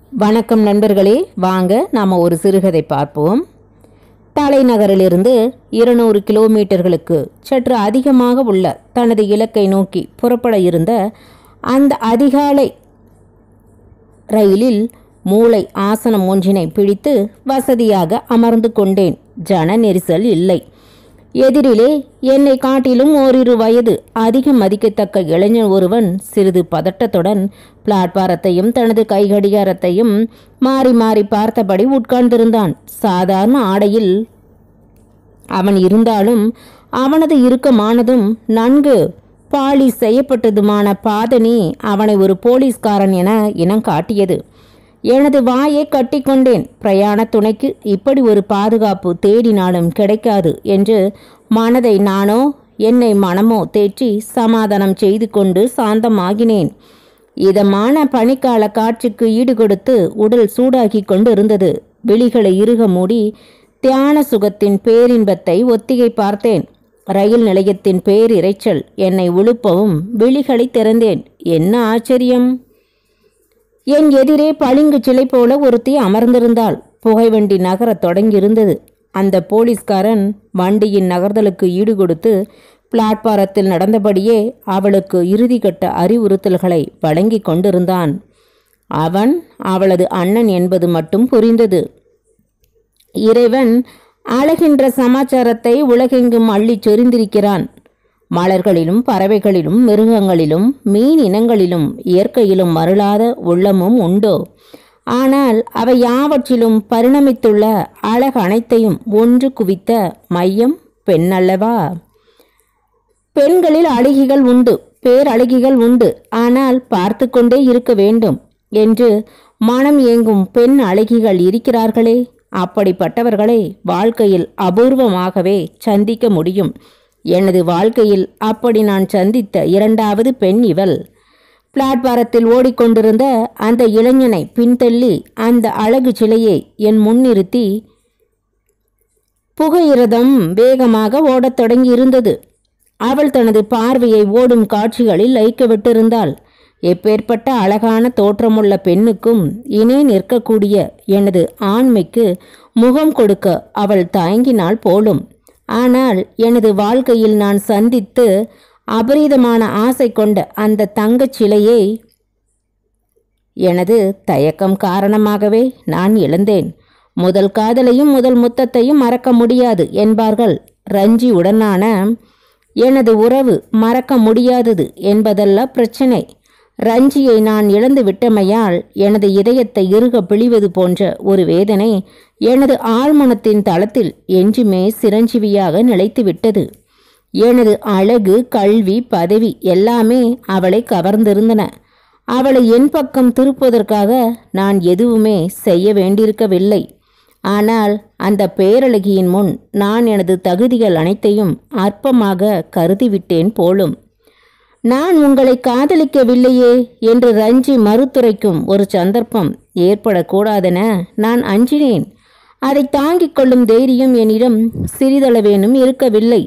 வணக்கம் நண்பர்களே வாங்க நாம் ஒரு சிறுகதை பார்ப்போம் தலைநகரிலிருந்து இருநூறு கிலோமீட்டர்களுக்கு சற்று அதிகமாக உள்ள தனது இலக்கை நோக்கி புறப்பட இருந்த அந்த அதிகாலை ரயிலில் மூளை ஆசனம் ஒன்றினை பிடித்து வசதியாக அமர்ந்து கொண்டேன் ஜன நெரிசல் இல்லை எதிரிலே என்னை காட்டிலும் ஓரிரு வயது அதிகம் மதிக்கத்தக்க இளைஞன் ஒருவன் சிறிது பதட்டத்துடன் பிளாட்பாரத்தையும் தனது கைகடிகாரத்தையும் மாறி மாறி பார்த்தபடி உட்கார்ந்திருந்தான் சாதாரண ஆடையில் அவன் இருந்தாலும் அவனது இறுக்கமானதும் நன்கு பாலிஷ் செய்யப்பட்டதுமான பாதணி அவனை ஒரு போலீஸ்காரன் என இனம் காட்டியது எனது வாயை கட்டிக்கொண்டேன் பிரயாண துணைக்கு இப்படி ஒரு பாதுகாப்பு தேடினாலும் கிடைக்காது என்று மனதை நானோ என்னை மனமோ தேற்றி சமாதானம் செய்து கொண்டு சாந்தமாகினேன் இதமான பனிக்கால காட்சிக்கு ஈடுகொடுத்து உடல் சூடாகி கொண்டு இருந்தது விழிகளை இறுக மூடி தியான சுகத்தின் பேரின்பத்தை ஒத்திகை பார்த்தேன் ரயில் நிலையத்தின் பேரிரைச்சல் என்னை உழுப்பவும் விழிகளை திறந்தேன் என்ன ஆச்சரியம் என் எதிரே பளிங்கு சிலை போல ஒருத்தி அமர்ந்திருந்தாள் புகைவண்டி நகரத் தொடங்கியிருந்தது அந்த போலீஸ்காரன் வண்டியின் நகர்தலுக்கு ஈடுகொடுத்து பிளாட்பாரத்தில் நடந்தபடியே அவளுக்கு இறுதிக்கட்ட அறிவுறுத்தல்களை வழங்கிக் கொண்டிருந்தான் அவன் அவளது அண்ணன் என்பது மட்டும் புரிந்தது இறைவன் அழகின்ற சமாச்சாரத்தை உலகெங்கும் அள்ளிச் சொரிந்திருக்கிறான் மலர்களிலும் பறவைகளிலும் மிருகங்களிலும் மீன் இனங்களிலும் இயற்கையிலும் மருளாத உள்ளமும் உண்டோ ஆனால் அவை யாவற்றிலும் பரிணமித்துள்ள அழகு அனைத்தையும் ஒன்று குவித்த மையம் பெண்ணல்லவா பெண்களில் அழகிகள் உண்டு பேரழகிகள் உண்டு ஆனால் பார்த்து கொண்டே இருக்க வேண்டும் என்று மனம் ஏங்கும் பெண் அழகிகள் இருக்கிறார்களே அப்படிப்பட்டவர்களை வாழ்க்கையில் அபூர்வமாகவே சந்திக்க முடியும் எனது வாழ்க்கையில் அப்படி நான் சந்தித்த இரண்டாவது பெண் இவள் பிளாட்பாரத்தில் ஓடிக்கொண்டிருந்த அந்த இளைஞனை பின்தள்ளி அந்த அழகு சிலையை என் முன் நிறுத்தி புகையிரதம் வேகமாக ஓடத் தொடங்கி இருந்தது அவள் தனது பார்வையை ஓடும் காட்சிகளில் லயிக்க விட்டிருந்தாள் எப்பேற்பட்ட அழகான தோற்றமுள்ள பெண்ணுக்கும் இணை நிற்கக்கூடிய எனது ஆண்மைக்கு முகம் கொடுக்க அவள் தயங்கினாள் போலும் ஆனால் எனது வாழ்க்கையில் நான் சந்தித்து அபரீதமான ஆசை கொண்ட அந்த தங்கச் சிலையை எனது தயக்கம் காரணமாகவே நான் இழந்தேன் முதல் காதலையும் முதல் முத்தத்தையும் மறக்க முடியாது என்பார்கள் ரஞ்சி உடனான எனது உறவு மறக்க முடியாதது என்பதல்ல பிரச்சனை ரஞ்சியை நான் இழந்து விட்டமையால் எனது இதயத்தை இறுக பிழிவது போன்ற ஒரு வேதனை எனது ஆழ்மனத்தின் தளத்தில் என்றுமே சிரஞ்சீவியாக நிலைத்து விட்டது எனது அழகு கல்வி பதவி எல்லாமே அவளை கவர்ந்திருந்தன அவளை என் பக்கம் திருப்புவதற்காக நான் எதுவுமே செய்ய வேண்டியிருக்கவில்லை ஆனால் அந்த பேரழகியின் முன் நான் எனது தகுதிகள் அனைத்தையும் அற்பமாக கருதிவிட்டேன் போலும் நான் உங்களை காதலிக்கவில்லையே என்று ரஞ்சி மறுத்துரைக்கும் ஒரு சந்தர்ப்பம் ஏற்படக்கூடாதென நான் அஞ்சினேன் அதை தாங்கிக் கொள்ளும் தைரியம் என்னிடம் சிறிதளவேனும் இருக்கவில்லை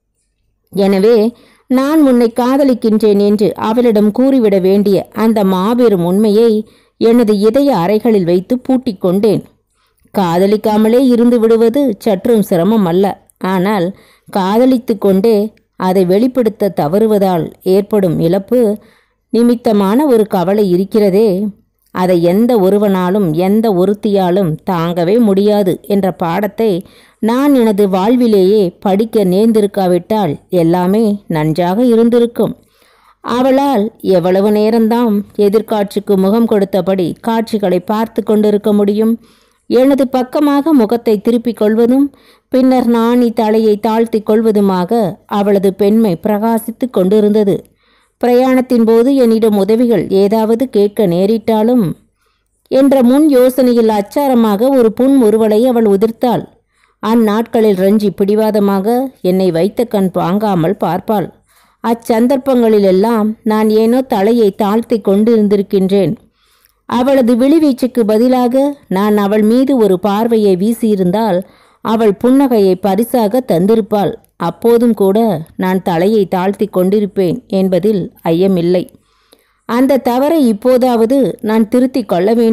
எனவே நான் உன்னை காதலிக்கின்றேன் என்று அவளிடம் கூறிவிட வேண்டிய அந்த மாபெரும் உண்மையை எனது இதய அறைகளில் வைத்து பூட்டிக் கொண்டேன் காதலிக்காமலே இருந்து விடுவது சற்றும் சிரமம் அல்ல ஆனால் காதலித்து கொண்டே அதை வெளிப்படுத்த தவறுவதால் ஏற்படும் இழப்பு நிமித்தமான ஒரு கவலை இருக்கிறதே அதை எந்த ஒருவனாலும் எந்த ஒருத்தியாலும் தாங்கவே முடியாது என்ற பாடத்தை நான் எனது வாழ்விலேயே படிக்க நேர்ந்திருக்காவிட்டால் எல்லாமே நன்றாக இருந்திருக்கும் அவளால் எவ்வளவு நேரம்தான் எதிர்காட்சிக்கு முகம் கொடுத்தபடி காட்சிகளை பார்த்து கொண்டிருக்க முடியும் எனது பக்கமாக முகத்தை திருப்பிக் கொள்வதும் பின்னர் நாணி தலையை தாழ்த்தி கொள்வதுமாக அவளது பெண்மை பிரகாசித்து கொண்டிருந்தது பிரயாணத்தின் போது என்னிடம் உதவிகள் ஏதாவது கேட்க நேரிட்டாலும் என்ற முன் யோசனையில் அச்சாரமாக ஒரு புன் முறுவலை அவள் உதிர்த்தாள் அந்நாட்களில் ரஞ்சி பிடிவாதமாக என்னை வைத்த கண் வாங்காமல் பார்ப்பாள் அச்சந்தர்ப்பங்களிலெல்லாம் நான் ஏனோ தலையை தாழ்த்தி கொண்டிருந்திருக்கின்றேன் அவளது விழிவீச்சுக்கு பதிலாக நான் அவள் மீது ஒரு பார்வையை வீசியிருந்தால் அவள் புன்னகையை பரிசாக தந்திருப்பாள் அப்போதும் கூட நான் தலையை தாழ்த்தி கொண்டிருப்பேன் என்பதில் ஐயமில்லை அந்த தவறை இப்போதாவது நான் திருத்திக் கொள்ள வேண்டும்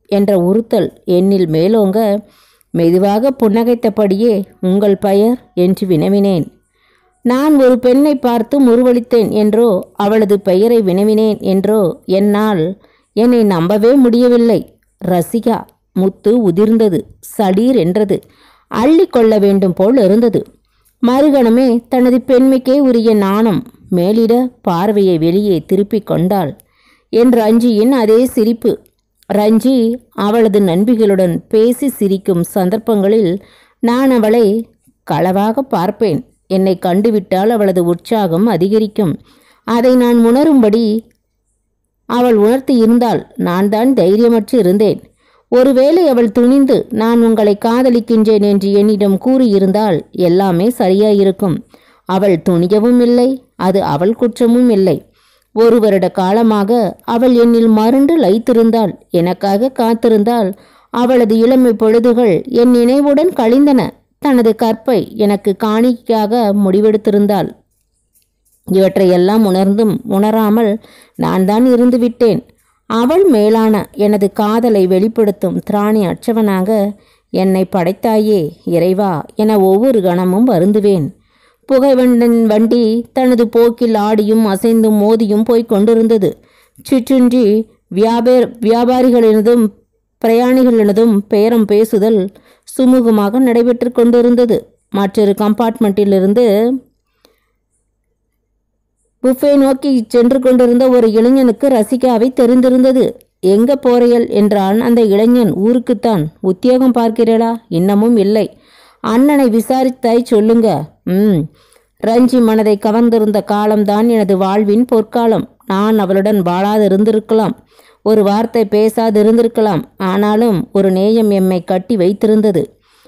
என்ற உறுத்தல் என்னில் மேலோங்க மெதுவாக புன்னகைத்தபடியே உங்கள் பெயர் என்று வினவினேன் நான் ஒரு பெண்ணை பார்த்து முறுவளித்தேன் என்றோ அவளது பெயரை வினவினேன் என்றோ என்னால் என்னை நம்பவே முடியவில்லை ரசிகா முத்து உதிர்ந்தது சடீர் என்றது அள்ளி கொள்ள வேண்டும் போல் இருந்தது மறுகணமே தனது பெண்மைக்கே உரிய நாணம் மேலிட பார்வையை வெளியே திருப்பிக் கொண்டாள் என் ரஞ்சியின் அதே சிரிப்பு ரஞ்சி அவளது நண்பிகளுடன் பேசி சிரிக்கும் சந்தர்ப்பங்களில் நான் அவளை களவாக பார்ப்பேன் என்னை கண்டுவிட்டால் அவளது உற்சாகம் அதிகரிக்கும் அதை நான் உணரும்படி அவள் உணர்த்தி இருந்தால் நான் தான் தைரியமற்று இருந்தேன் ஒருவேளை அவள் துணிந்து நான் உங்களை காதலிக்கின்றேன் என்று என்னிடம் கூறியிருந்தால் எல்லாமே சரியாயிருக்கும் அவள் துணியவும் இல்லை அது அவள் குற்றமும் இல்லை ஒரு வருட காலமாக அவள் என்னில் மருண்டு லைத்திருந்தாள் எனக்காக காத்திருந்தால் அவளது இளமை பொழுதுகள் என் நினைவுடன் கழிந்தன தனது கற்பை எனக்கு காணிக்கையாக முடிவெடுத்திருந்தாள் இவற்றையெல்லாம் உணர்ந்தும் உணராமல் நான் தான் இருந்து விட்டேன் அவள் மேலான எனது காதலை வெளிப்படுத்தும் திராணி அற்றவனாக என்னை படைத்தாயே இறைவா என ஒவ்வொரு கணமும் வருந்துவேன் புகைவண்டன் வண்டி தனது போக்கில் ஆடியும் அசைந்தும் மோதியும் போய்க் கொண்டிருந்தது சிற்றுன்றி வியாபார வியாபாரிகளினதும் பிரயாணிகளினதும் பேரம் பேசுதல் சுமூகமாக நடைபெற்று கொண்டிருந்தது மற்றொரு கம்பார்ட்மெண்ட்டிலிருந்து புஃபே நோக்கி சென்று கொண்டிருந்த ஒரு இளைஞனுக்கு ரசிகாவை தெரிந்திருந்தது எங்க போறையல் என்றான் அந்த இளைஞன் ஊருக்குத்தான் உத்தியோகம் பார்க்கிறேளா இன்னமும் இல்லை அண்ணனை விசாரித்தாய் சொல்லுங்க ம் ரஞ்சி மனதை கவர்ந்திருந்த காலம்தான் எனது வாழ்வின் பொற்காலம் நான் அவளுடன் வாழாதிருந்திருக்கலாம் ஒரு வார்த்தை பேசாதிருந்திருக்கலாம் ஆனாலும் ஒரு நேயம் எம்மை கட்டி வைத்திருந்தது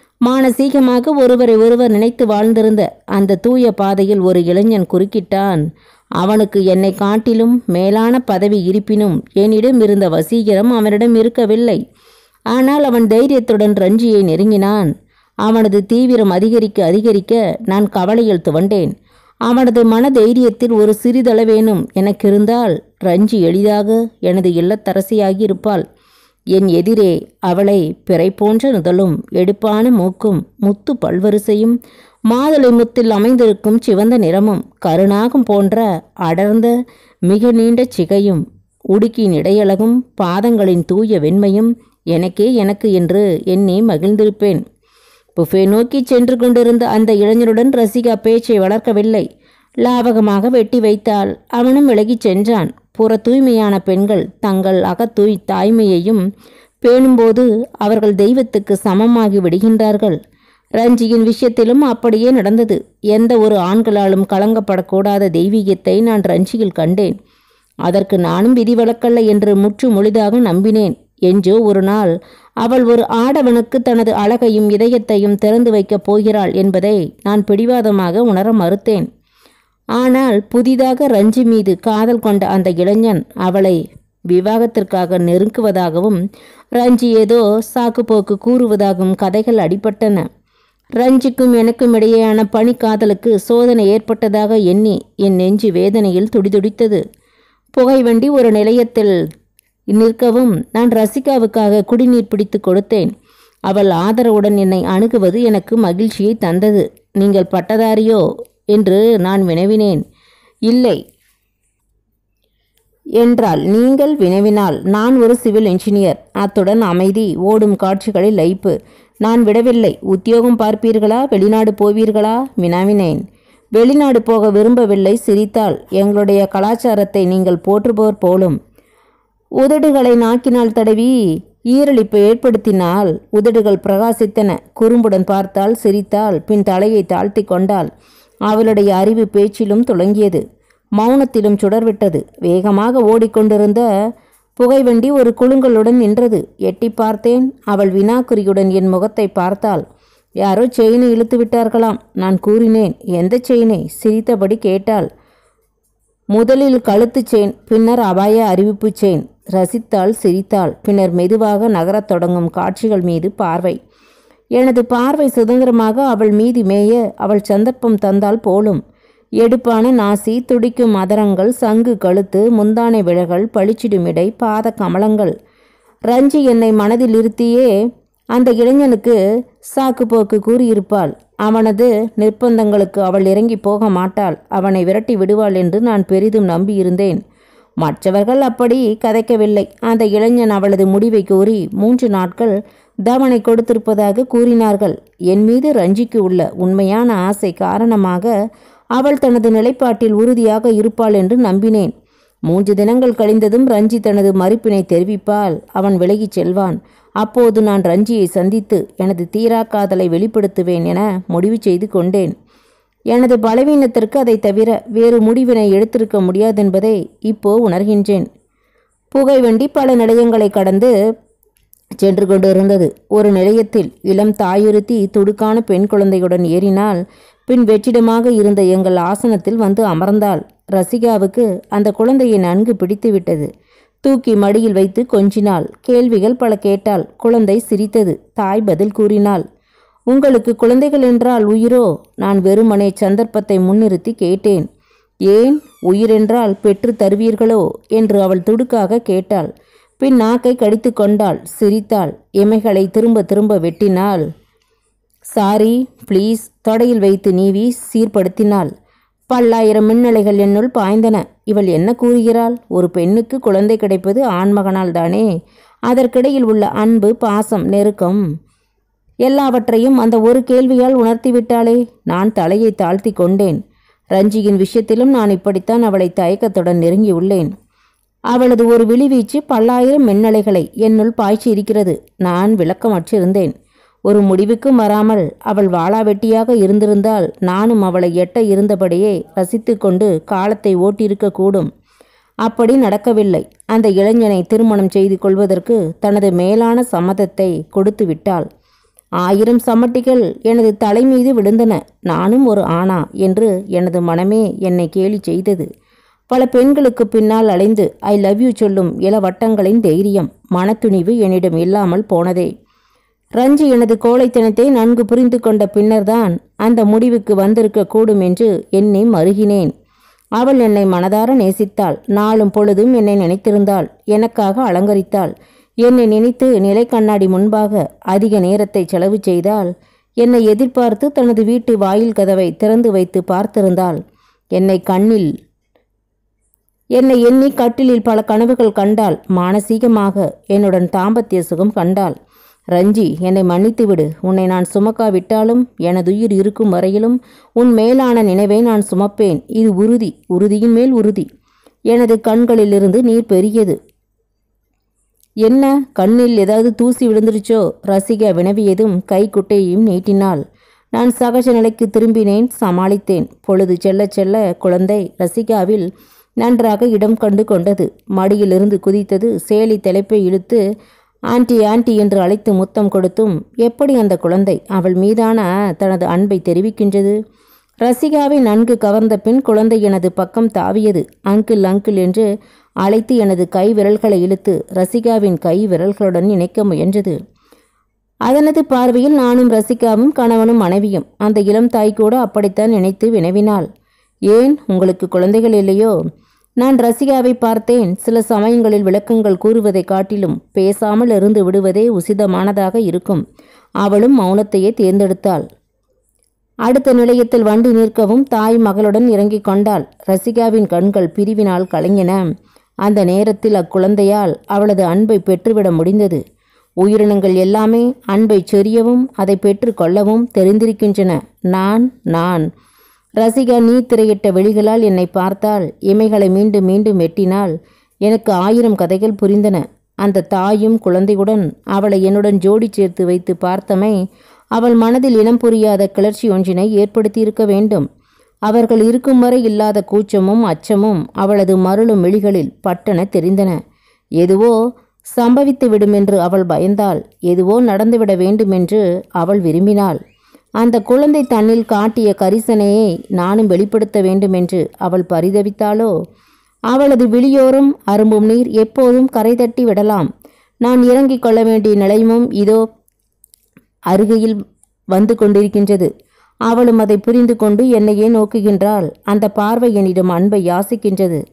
மானசீகமாக ஒருவரை ஒருவர் நினைத்து வாழ்ந்திருந்த அந்த தூய பாதையில் ஒரு இளைஞன் குறுக்கிட்டான் அவனுக்கு என்னை காட்டிலும் மேலான பதவி இருப்பினும் என்னிடம் இருந்த வசீகரம் அவனிடம் இருக்கவில்லை ஆனால் அவன் தைரியத்துடன் ரஞ்சியை நெருங்கினான் அவனது தீவிரம் அதிகரிக்க அதிகரிக்க நான் கவலையில் துவண்டேன் அவனது மன தைரியத்தில் ஒரு சிறிதளவேனும் எனக்கிருந்தால் ரஞ்சி எளிதாக எனது இல்லத்தரசியாகி இருப்பாள் என் எதிரே அவளை பிறை போன்ற நுதலும் எடுப்பான மூக்கும் முத்து பல்வரிசையும் மாதுளை முத்தில் அமைந்திருக்கும் சிவந்த நிறமும் கருணாகம் போன்ற அடர்ந்த மிக நீண்ட சிகையும் உடுக்கின் இடையழகும் பாதங்களின் தூய வெண்மையும் எனக்கே எனக்கு என்று எண்ணி மகிழ்ந்திருப்பேன் புஃபே நோக்கி சென்று கொண்டிருந்த அந்த இளைஞருடன் ரசிகா பேச்சை வளர்க்கவில்லை லாவகமாக வெட்டி வைத்தால் அவனும் விலகிச் சென்றான் புற தூய்மையான பெண்கள் தங்கள் அகத்தூய் தாய்மையையும் பேணும்போது அவர்கள் தெய்வத்துக்கு சமமாகி விடுகின்றார்கள் ரஞ்சியின் விஷயத்திலும் அப்படியே நடந்தது எந்த ஒரு ஆண்களாலும் கலங்கப்படக்கூடாத தெய்வீகத்தை நான் ரஞ்சியில் கண்டேன் அதற்கு நானும் விதிவிலக்கல்ல என்று முற்று முழுதாக நம்பினேன் என்றோ ஒரு நாள் அவள் ஒரு ஆடவனுக்கு தனது அழகையும் இதயத்தையும் திறந்து வைக்கப் போகிறாள் என்பதை நான் பிடிவாதமாக உணர மறுத்தேன் ஆனால் புதிதாக ரஞ்சி மீது காதல் கொண்ட அந்த இளைஞன் அவளை விவாகத்திற்காக நெருங்குவதாகவும் ரஞ்சி ஏதோ சாக்குப்போக்கு கூறுவதாகவும் கதைகள் அடிபட்டன ரஞ்சிக்கும் எனக்கும் இடையேயான பனிக்காதலுக்கு சோதனை ஏற்பட்டதாக எண்ணி என் நெஞ்சு வேதனையில் துடிதுடித்தது புகைவண்டி ஒரு நிலையத்தில் நிற்கவும் நான் ரசிகாவுக்காக குடிநீர் பிடித்து கொடுத்தேன் அவள் ஆதரவுடன் என்னை அணுகுவது எனக்கு மகிழ்ச்சியை தந்தது நீங்கள் பட்டதாரியோ என்று நான் வினவினேன் இல்லை என்றால் நீங்கள் வினவினால் நான் ஒரு சிவில் என்ஜினியர் அத்துடன் அமைதி ஓடும் காட்சிகளில் லைப்பு நான் விடவில்லை உத்தியோகம் பார்ப்பீர்களா வெளிநாடு போவீர்களா வினாவினேன் வெளிநாடு போக விரும்பவில்லை சிரித்தால் எங்களுடைய கலாச்சாரத்தை நீங்கள் போற்றுபவர் போலும் உதடுகளை நாக்கினால் தடவி ஈரலிப்பு ஏற்படுத்தினால் உதடுகள் பிரகாசித்தன குறும்புடன் பார்த்தால் சிரித்தால் பின் தலையை தாழ்த்தி கொண்டாள் அவளுடைய அறிவு பேச்சிலும் துளங்கியது மௌனத்திலும் சுடர்விட்டது வேகமாக ஓடிக்கொண்டிருந்த புகைவண்டி ஒரு குலுங்கலுடன் நின்றது எட்டி பார்த்தேன் அவள் வினாக்குறியுடன் என் முகத்தை பார்த்தாள் யாரோ செயினை இழுத்து விட்டார்களாம் நான் கூறினேன் எந்த செயினை சிரித்தபடி கேட்டாள் முதலில் கழுத்து செயின் பின்னர் அபாய அறிவிப்பு செயின் ரசித்தாள் சிரித்தாள் பின்னர் மெதுவாக நகரத் தொடங்கும் காட்சிகள் மீது பார்வை எனது பார்வை சுதந்திரமாக அவள் மீது மேய அவள் சந்தர்ப்பம் தந்தால் போலும் எடுப்பான நாசி துடிக்கும் மதரங்கள் சங்கு கழுத்து முந்தானை விழகள் பளிச்சிடுமிடை பாத கமலங்கள் ரஞ்சி என்னை மனதில் இருத்தியே அந்த இளைஞனுக்கு சாக்கு போக்கு கூறியிருப்பாள் அவனது நிர்பந்தங்களுக்கு அவள் இறங்கி போக மாட்டாள் அவனை விரட்டி விடுவாள் என்று நான் பெரிதும் நம்பியிருந்தேன் மற்றவர்கள் அப்படி கதைக்கவில்லை அந்த இளைஞன் அவளது முடிவை கூறி மூன்று நாட்கள் தவணை கொடுத்திருப்பதாக கூறினார்கள் என் மீது ரஞ்சிக்கு உள்ள உண்மையான ஆசை காரணமாக அவள் தனது நிலைப்பாட்டில் உறுதியாக இருப்பாள் என்று நம்பினேன் மூன்று தினங்கள் கழிந்ததும் ரஞ்சி தனது மறுப்பினை தெரிவிப்பால் அவன் விலகிச் செல்வான் அப்போது நான் ரஞ்சியை சந்தித்து எனது தீரா காதலை வெளிப்படுத்துவேன் என முடிவு செய்து கொண்டேன் எனது பலவீனத்திற்கு அதை தவிர வேறு முடிவினை எடுத்திருக்க முடியாதென்பதை இப்போ உணர்கின்றேன் புகைவண்டி பல நிலையங்களை கடந்து சென்று கொண்டிருந்தது ஒரு நிலையத்தில் இளம் தாயொருத்தி துடுக்கான பெண் குழந்தையுடன் ஏறினால் பின் வெற்றிடமாக இருந்த எங்கள் ஆசனத்தில் வந்து அமர்ந்தாள் ரசிகாவுக்கு அந்த குழந்தையை நன்கு பிடித்துவிட்டது தூக்கி மடியில் வைத்து கொஞ்சினாள் கேள்விகள் பல கேட்டாள் குழந்தை சிரித்தது தாய் பதில் கூறினாள் உங்களுக்கு குழந்தைகள் என்றால் உயிரோ நான் வெறுமனே சந்தர்ப்பத்தை முன்னிறுத்தி கேட்டேன் ஏன் உயிரென்றால் பெற்று தருவீர்களோ என்று அவள் துடுக்காக கேட்டாள் பின் நாக்கை கடித்து கொண்டாள் சிரித்தாள் இமைகளை திரும்ப திரும்ப வெட்டினாள் சாரி ப்ளீஸ் தொடையில் வைத்து நீவி சீர்படுத்தினாள் பல்லாயிரம் மின்னலைகள் என்னுள் பாய்ந்தன இவள் என்ன கூறுகிறாள் ஒரு பெண்ணுக்கு குழந்தை கிடைப்பது ஆண்மகனால் தானே அதற்கிடையில் உள்ள அன்பு பாசம் நெருக்கம் எல்லாவற்றையும் அந்த ஒரு கேள்வியால் உணர்த்திவிட்டாளே நான் தலையை தாழ்த்தி கொண்டேன் ரஞ்சியின் விஷயத்திலும் நான் இப்படித்தான் அவளை தயக்கத்துடன் நெருங்கியுள்ளேன் அவளது ஒரு விழிவீச்சு பல்லாயிரம் மின்னலைகளை என்னுள் பாய்ச்சி இருக்கிறது நான் விளக்கமற்றிருந்தேன் ஒரு முடிவுக்கும் வராமல் அவள் வாளாவெட்டியாக இருந்திருந்தால் நானும் அவளை எட்ட இருந்தபடியே ரசித்து கொண்டு காலத்தை ஓட்டியிருக்கக்கூடும் அப்படி நடக்கவில்லை அந்த இளைஞனை திருமணம் செய்து கொள்வதற்கு தனது மேலான சம்மதத்தை கொடுத்து விட்டாள் ஆயிரம் சம்மட்டிகள் எனது தலை மீது விழுந்தன நானும் ஒரு ஆணா என்று எனது மனமே என்னை கேலி செய்தது பல பெண்களுக்கு பின்னால் அலைந்து ஐ லவ் யூ சொல்லும் இளவட்டங்களின் தைரியம் மனத்துணிவு என்னிடம் இல்லாமல் போனதே ரஞ்சி எனது கோழைத்தனத்தை நன்கு புரிந்து கொண்ட பின்னர்தான் அந்த முடிவுக்கு வந்திருக்க கூடும் என்று எண்ணி மருகினேன் அவள் என்னை மனதார நேசித்தாள் நாளும் பொழுதும் என்னை நினைத்திருந்தாள் எனக்காக அலங்கரித்தாள் என்னை நினைத்து நிலை கண்ணாடி முன்பாக அதிக நேரத்தை செலவு செய்தால் என்னை எதிர்பார்த்து தனது வீட்டு வாயில் கதவை திறந்து வைத்து பார்த்திருந்தாள் என்னை கண்ணில் என்னை எண்ணி கட்டிலில் பல கனவுகள் கண்டாள் மானசீகமாக என்னுடன் தாம்பத்திய சுகம் கண்டாள் ரஞ்சி என்னை மன்னித்து விடு உன்னை நான் சுமக்காவிட்டாலும் எனதுயிர் இருக்கும் வரையிலும் உன் மேலான நினைவை நான் சுமப்பேன் இது உறுதி உறுதியின் மேல் உறுதி எனது கண்களிலிருந்து நீர் பெரியது என்ன கண்ணில் ஏதாவது தூசி விழுந்துருச்சோ ரசிகா வினவியதும் கைக்குட்டையையும் நீட்டினாள் நான் சகஜ நிலைக்கு திரும்பினேன் சமாளித்தேன் பொழுது செல்ல செல்ல குழந்தை ரசிகாவில் நன்றாக இடம் கண்டு கொண்டது மடியிலிருந்து குதித்தது சேலி தலைப்பை இழுத்து ஆன்ட்டி ஆன்ட்டி என்று அழைத்து முத்தம் கொடுத்தும் எப்படி அந்த குழந்தை அவள் மீதான தனது அன்பை தெரிவிக்கின்றது ரசிகாவை நன்கு கவர்ந்த பின் குழந்தை எனது பக்கம் தாவியது அங்கிள் அங்கிள் என்று அழைத்து எனது கை விரல்களை இழுத்து ரசிகாவின் கை விரல்களுடன் இணைக்க முயன்றது அதனது பார்வையில் நானும் ரசிகாவும் கணவனும் மனைவியும் அந்த இளம் தாய் கூட அப்படித்தான் நினைத்து வினவினாள் ஏன் உங்களுக்கு குழந்தைகள் இல்லையோ நான் ரசிகாவை பார்த்தேன் சில சமயங்களில் விளக்கங்கள் கூறுவதை காட்டிலும் பேசாமல் இருந்து விடுவதே உசிதமானதாக இருக்கும் அவளும் மௌனத்தையே தேர்ந்தெடுத்தாள் அடுத்த நிலையத்தில் வண்டி நிற்கவும் தாய் மகளுடன் இறங்கிக் கொண்டாள் ரசிகாவின் கண்கள் பிரிவினால் கலங்கின அந்த நேரத்தில் அக்குழந்தையால் அவளது அன்பை பெற்றுவிட முடிந்தது உயிரினங்கள் எல்லாமே அன்பை சொரியவும் அதை பெற்றுக்கொள்ளவும் தெரிந்திருக்கின்றன நான் நான் ரசிகா நீ திரையிட்ட வெளிகளால் என்னை பார்த்தால் இமைகளை மீண்டும் மீண்டும் வெட்டினாள் எனக்கு ஆயிரம் கதைகள் புரிந்தன அந்த தாயும் குழந்தையுடன் அவளை என்னுடன் ஜோடி சேர்த்து வைத்து பார்த்தமை அவள் மனதில் இனம் புரியாத கிளர்ச்சி ஒன்றினை ஏற்படுத்தியிருக்க வேண்டும் அவர்கள் இருக்கும் வரை இல்லாத கூச்சமும் அச்சமும் அவளது மருளும் விழிகளில் பட்டன தெரிந்தன எதுவோ சம்பவித்து விடுமென்று அவள் பயந்தாள் எதுவோ நடந்துவிட வேண்டுமென்று அவள் விரும்பினாள் அந்த குழந்தை தன்னில் காட்டிய கரிசனையை நானும் வெளிப்படுத்த வேண்டுமென்று அவள் பரிதவித்தாளோ அவளது விழியோரம் அரும்பும் நீர் எப்போதும் கரை தட்டி விடலாம் நான் இறங்கிக் கொள்ள வேண்டிய நிலையமும் இதோ அருகையில் வந்து கொண்டிருக்கின்றது அவளும் அதை புரிந்து கொண்டு என்னையே நோக்குகின்றாள் அந்த பார்வை என்னிடம் அன்பை யாசிக்கின்றது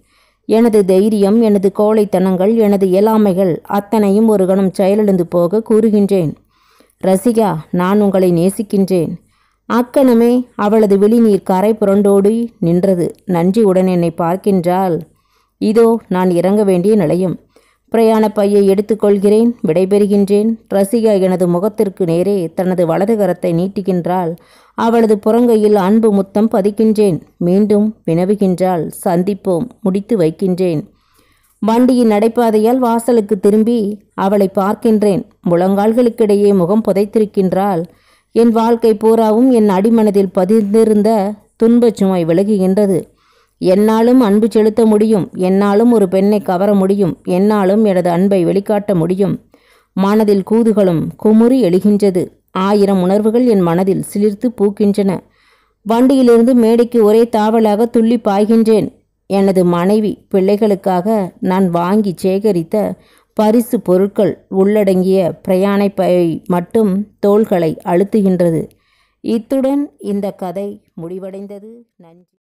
எனது தைரியம் எனது கோழைத்தனங்கள் எனது இயலாமைகள் அத்தனையும் ஒரு கணம் செயலிழந்து போக கூறுகின்றேன் ரசிகா நான் உங்களை நேசிக்கின்றேன் அக்கணமே அவளது விழிநீர் கரை புரண்டோடி நின்றது நன்றியுடன் என்னை பார்க்கின்றாள் இதோ நான் இறங்க வேண்டிய நிலையம் பிரயாண பையை எடுத்துக்கொள்கிறேன் விடைபெறுகின்றேன் ரசிகா எனது முகத்திற்கு நேரே தனது வலது கரத்தை நீட்டுகின்றாள் அவளது புறங்கையில் அன்பு முத்தம் பதிக்கின்றேன் மீண்டும் வினவுகின்றாள் சந்திப்போம் முடித்து வைக்கின்றேன் வண்டியின் நடைபாதையால் வாசலுக்கு திரும்பி அவளை பார்க்கின்றேன் முழங்கால்களுக்கிடையே முகம் புதைத்திருக்கின்றாள் என் வாழ்க்கை பூராவும் என் அடிமனதில் பதிந்திருந்த துன்பச் சுமை விலகுகின்றது என்னாலும் அன்பு செலுத்த முடியும் என்னாலும் ஒரு பெண்ணை கவர முடியும் என்னாலும் எனது அன்பை வெளிக்காட்ட முடியும் மனதில் கூதுகளும் குமுறி எழுகின்றது ஆயிரம் உணர்வுகள் என் மனதில் சிலிர்த்து பூக்கின்றன வண்டியிலிருந்து மேடைக்கு ஒரே தாவலாக துள்ளி பாய்கின்றேன் எனது மனைவி பிள்ளைகளுக்காக நான் வாங்கி சேகரித்த பரிசு பொருட்கள் உள்ளடங்கிய பிரயாண பை மட்டும் தோள்களை அழுத்துகின்றது இத்துடன் இந்த கதை முடிவடைந்தது நன்றி